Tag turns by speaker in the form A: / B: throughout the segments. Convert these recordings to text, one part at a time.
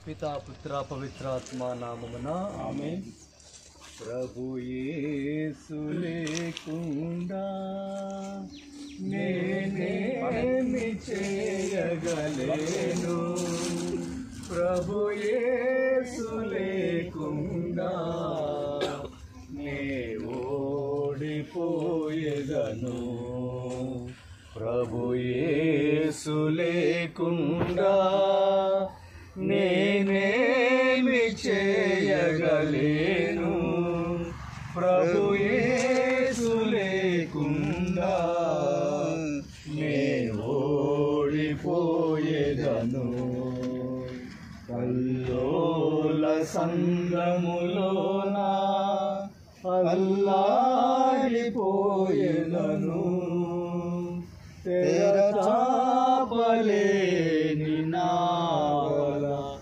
A: పితా పుత్ర పవిత్రాత్మ నామమున ఆమె ప్రభు యేసు లేకుండా నేనేమి చేయగలేను ప్రభు యేసు లేకుండా నే ఓడిపోయేదను ప్రభు యేసు లేకుండా నేనేమి చేయగలేను ప్రభు యేసు లేకుండా నే ఓడిపోయేదను కల్లోల సంద్రములోన అల్లాడిపోయేదను తెరచాపలేని నావల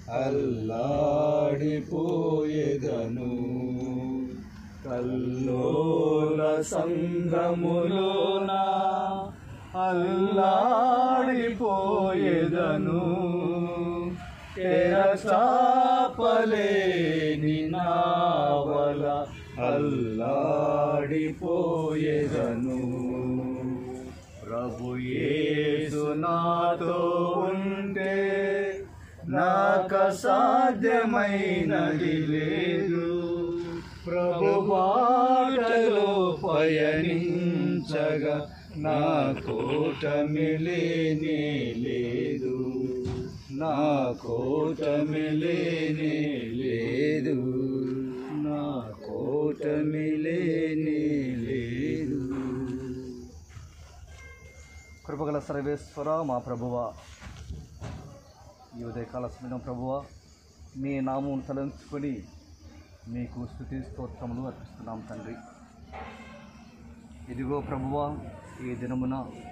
A: అల్లాడిపోయేదను కల్లోల సంద్రములోన అల్లాడిపోయేదను తెరచాపలేని నావల అల్లాడిపోయేదను ప్రభు యేసు నాతో ఉంటే నాక సాధ్యమైనది లేదు ప్రభు బాటలో పయనించగా నా కోటమిలేనే లేదు నా కోటమిలేనే లేదు నా కోటమిలేనే లేదు కృపగల సర్వేశ్వర మా ప్రభువ ఈ ఉదయకాల సమయం ప్రభువ మీ నామం తలంచుకొని మీకు స్థుతి స్తోత్రములు అర్పిస్తున్నాం తండ్రి ఇదిగో ప్రభువ ఈ దినమున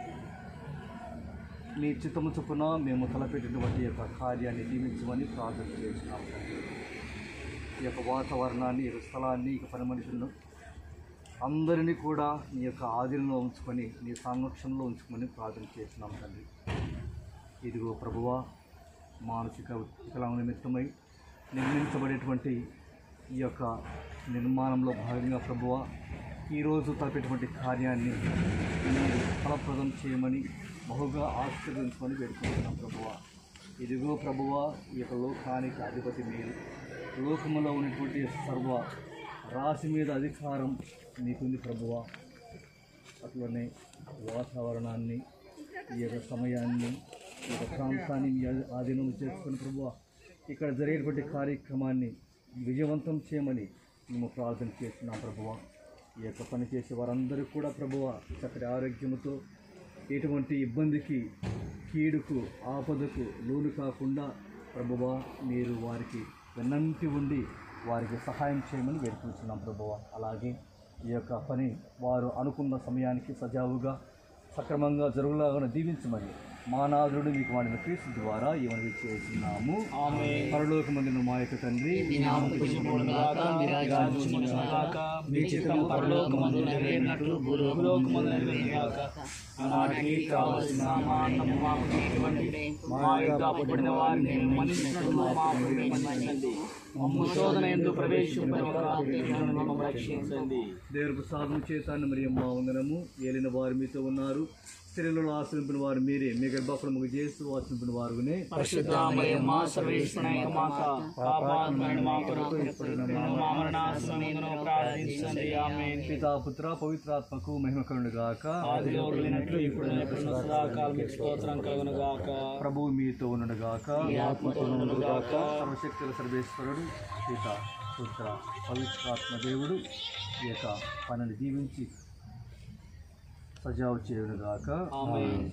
A: మీ చిత్తము చొప్పున మేము తలపెట్టినటువంటి యొక్క కార్యాన్ని దీవించమని ప్రార్థన చేస్తున్నాం తండ్రి ఈ యొక్క వాతావరణాన్ని ఈ యొక్క స్థలాన్ని ఈ యొక్క పని మనుషులను అందరినీ కూడా నీ యొక్క ఆధీనంలో ఉంచుకొని నీ సంరక్షణలో ఉంచుకొని ప్రార్థన చేస్తున్నాం తండ్రి ఇదిగో ప్రభువ మానసిక వికలాంగ నిమిత్తమై నిర్మించబడేటువంటి ఈ యొక్క నిర్మాణంలో భాగంగా ప్రభువ ఈరోజు తలపెట్టినటువంటి కార్యాన్ని మీరు ఫలప్రదం చేయమని బహుగా ఆశీర్వదించమని వేడుకుంటున్నాం ప్రభువ ఇదిగో ప్రభువ ఈ యొక్క లోకానికి అధిపతి మీరు లోకములో ఉన్నటువంటి సర్వ రాశి మీద అధికారం నీకుంది ప్రభువ అట్లనే వాతావరణాన్ని ఈ యొక్క సమయాన్ని ఈ యొక్క ప్రాంతాన్ని మీ ఆధీ- ఆధీనం చేసుకుని ప్రభువ ఇక్కడ జరిగేటువంటి కార్యక్రమాన్ని విజయవంతం చేయమని మేము ప్రార్థన చేస్తున్నాం ప్రభువ ఈ యొక్క పని చేసే వారందరూ కూడా ప్రభువ చక్కటి ఆరోగ్యముతో ఎటువంటి ఇబ్బందికి కీడుకు ఆపదకు లోను కాకుండా ప్రభువ మీరు వారికి వెన్నంటి ఉండి వారికి సహాయం చేయమని వేడుకుంటున్నాం ప్రభువ అలాగే ఈ యొక్క పని వారు అనుకున్న సమయానికి సజావుగా సక్రమంగా జరుగులాగా దీవించమని మానాథుడు మీకు వాడిన క్రీస్తు ద్వారా ఇవన్నీ చేస్తున్నాము పరలోక మందిన మా యొక్క తండ్రి
B: మీ చిత్తము పరలోకమందు నెరవేరినట్లు భూలోకమందు నెరవేరుగాక నాటికి కావలసిన మా అన్నము మాకు ఇవ్వండి మా యొక్క అప్పుడిన వారిని మన్నించినట్లు మాకు మన్నించండి మమ్ము శోధన ఎందు ప్రవేశింపని మమ్మల్ని రక్షించండి
A: దేవుడు ప్రసాదం చేతాన్ని మరి అమ్మ వందనము ఏలిన వారు మీతో ఉన్నారు స్త్రీలలో ఆశ్రమించిన వారు మీరే మీ గర్భఫలముకు చేస్తూ ఆశ్రమించిన వారునే
B: పరిశుద్ధామయమ్మ సర్వేశ్వరాయ మాత పాపాత్మైన మా కొరకు ఇప్పుడు మా మరణ సమయంలో ప్రార్థించండి ఆమె
A: పితా పుత్ర పవిత్రాత్మకు మహిమ కరుణు గాక
B: ఆదిలో వెళ్ళినట్లు ఇప్పుడు ఎప్పుడు సదాకాలం మీకు స్తోత్రం కలుగును గాక
A: ప్రభువు మీతో ఉండడు గాక
B: ఆత్మతో ఉండును గాక
A: సర్వశక్తుల సర్వేశ్వరుడు పిత పుత్ర పవిత్రాత్మ దేవుడు ఈ యొక్క పనిని దీవించి సజావు చేయును గాక
B: ఆమేన్.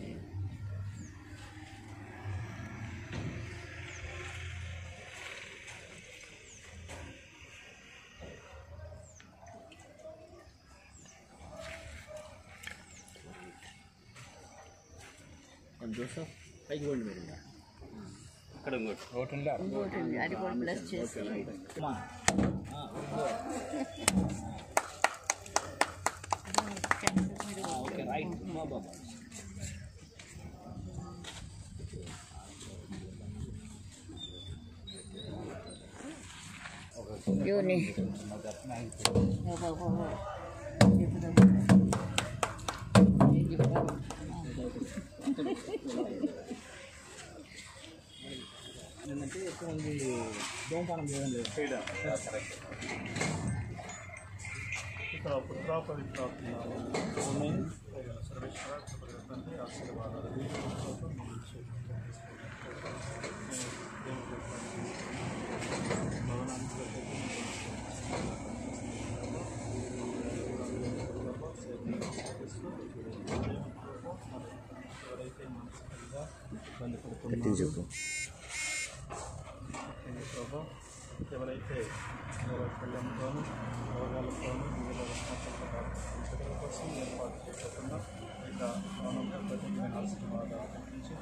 C: అది కూడా ప్లస్ చేసి
B: ఓకే రైట్ బాబా
C: Yun eh.
B: ఏంటంటే ఎక్కువ మంది ధూమపానం చేయడం లేదు
D: ఇక్కడ పుత్ర పవిత్ర సర్వేశ్వర కృపగతండి ఆశీర్వాదాలు ఎవరైతే మానసికంగా ఇబ్బంది పడుతున్నారో ముఖ్యంగా ప్రభా ఎవరైతే వైఫల్యంతోనూ రోగాలతోనూ వివిధ రుగ్మతలతో బాధపడుతున్న కోసం ఏర్పాటు చేయకుండా ఇక మనం ప్రత్యేకమైన ఆశీర్వాదాలు కల్పించి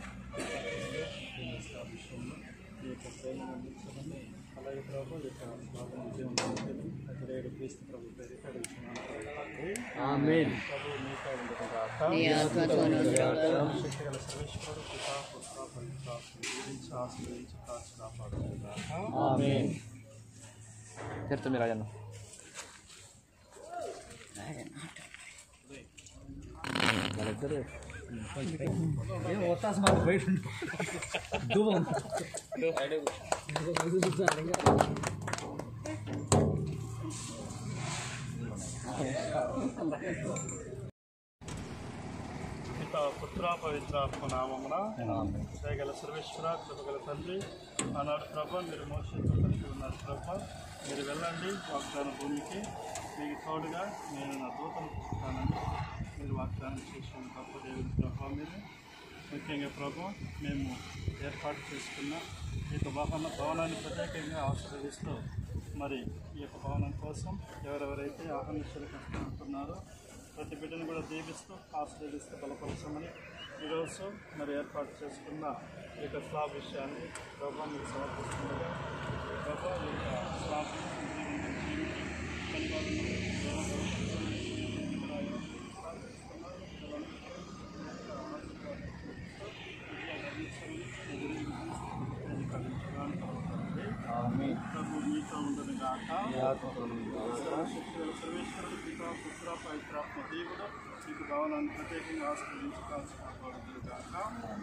D: ఆ విషయంలో ఈ యొక్క ప్రేమను అందించమని అలాగే ప్రభు ఈ యొక్క భాగం దేవుని అతిరేడు క్రీస్తు ప్రభు పేరిట అడుగుతున్నాను ప్రభు మీతో ఉండదు కాక
C: నీ ఆత్మతోను
D: శక్తిగల సర్వేశ్వరుడు పితా పుత్ర పవిత్ర గురించి ఆశ్రయించి కాచి కాపాడుతుంది కాక
A: చేరుతుంది రాజన్న ఏం వస్తాసు మాకు బయట దువ్వం
D: పిత పుత్ర పవిత్రాత్మ నామమున దయగల సర్వేశ్వర కృపగల తండ్రి ఆనాడు ప్రభ మీరు మోసంతో కలిగి ఉన్నారు ప్రభ మీరు వెళ్ళండి వాగ్దాన భూమికి మీకు తోడుగా నేను నా దూతను పుస్తానని మీరు వాగ్దానం చేసిన గొప్ప దేవుని ప్రభావ మీద ముఖ్యంగా ప్రభు మేము ఏర్పాటు చేసుకున్న ఈ యొక్క వాహన భవనాన్ని ప్రత్యేకంగా ఆశీర్వదిస్తూ మరి ఈ యొక్క భవనం కోసం ఎవరెవరైతే ఆహ్వానించాలి కష్టపడుతున్నారో ప్రతి బిడ్డను కూడా దీవిస్తూ ఆశీర్వదిస్తూ బలపరచమని ఈరోజు మరి ఏర్పాటు చేసుకున్న ఈ యొక్క స్లాబ్ విషయాన్ని ప్రభావ మీకు సమర్పిస్తుండగా ప్రభావ ఈ యొక్క స్లాబ్ ప్రభు మీతో ఉండదు గాక సర్వేశ్వరుడు సర్వేశ్వరుడు పితా పుత్ర పవిత్రాత్మ దేవుడు మీకు భవనాన్ని ప్రత్యేకంగా ఆశ్రయించి కాల్చి కాపాడుతుంది గాక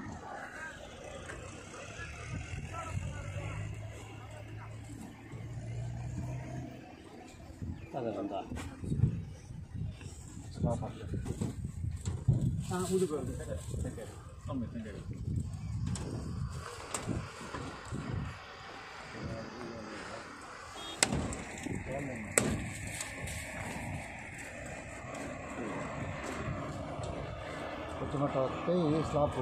A: వచ్చినట్టు వస్తే ఈ స్లాపు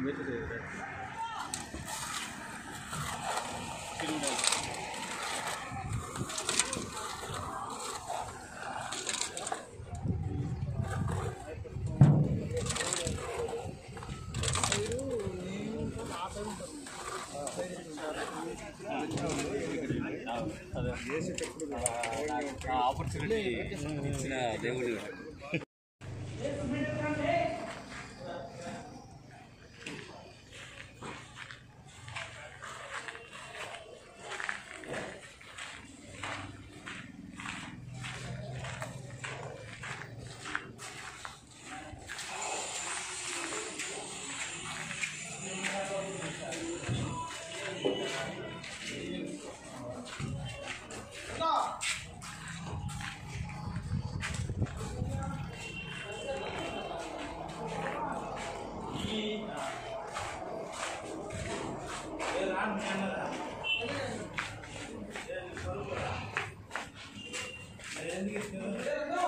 A: ఆపర్చునిటీ ఇచ్చిన దేవుడు
B: ఎందుకు